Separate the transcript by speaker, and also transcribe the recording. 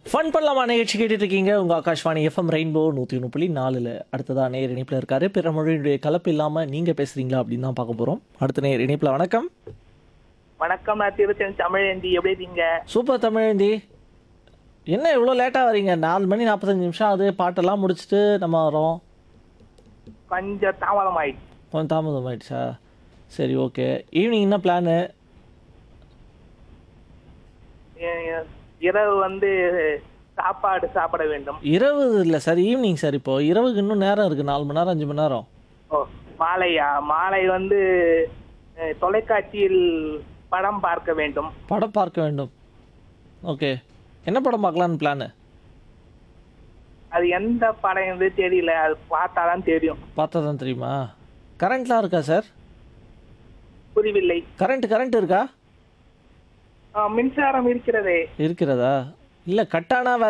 Speaker 1: fun பண்ணலாமா நிகழ்ச்சி கேட்டுட்டு இருக்கீங்க உங்கள் ஆகாஷ்வாணி எஃப்எம் ரெயின்போ நூற்றி ஒன்று புள்ளி நாலில் அடுத்ததா நேர் இணைப்பில் இருக்காரு பிற மொழியுடைய கலப்பு இல்லாமல் நீங்கள் பேசுகிறீங்களா அப்படின்னு தான் பார்க்க போகிறோம் அடுத்த நேர் இணைப்பில் வணக்கம்
Speaker 2: வணக்கம் நான் திருச்சென் தமிழேந்தி எப்படி இருக்கீங்க
Speaker 1: சூப்பர் தமிழந்தி என்ன இவ்வளோ லேட்டாக வரீங்க நாலு மணி நாற்பத்தஞ்சு நிமிஷம் அது பாட்டெல்லாம் முடிச்சுட்டு நம்ம வரோம்
Speaker 2: கொஞ்சம் தாமதம் ஆயிடுச்சு
Speaker 1: கொஞ்சம் தாமதம் ஆயிடுச்சா சரி ஓகே ஈவினிங் என்ன பிளானு
Speaker 2: எ- இரவு வந்து சாப்பாடு சாப்பிட வேண்டும்
Speaker 1: இரவு இல்லை சார் ஈவினிங் சார் இப்போ இரவுக்கு இன்னும் நேரம் இருக்குது நாலு மணி நேரம் அஞ்சு மணி நேரம்
Speaker 2: ஓ மாலையா மாலை வந்து அஹ், தொலைக்காட்சியில் படம் பார்க்க வேண்டும்
Speaker 1: படம் பார்க்க வேண்டும் ஓகே என்ன படம் பார்க்கலான்னு பிளானு
Speaker 2: அது எந்த படம் என்று தெரியல அது பார்த்தாதான் தெரியும்
Speaker 1: பார்த்தா தான் தெரியுமா கரண்ட்லாம் இருக்கா சார்
Speaker 2: புரியவில்லை
Speaker 1: கரண்ட் கரண்ட் இருக்கா
Speaker 2: ஆ, மின்சாரம் இருக்கிறதே
Speaker 1: இருக்கிறதா இல்லை கட்டானா வேற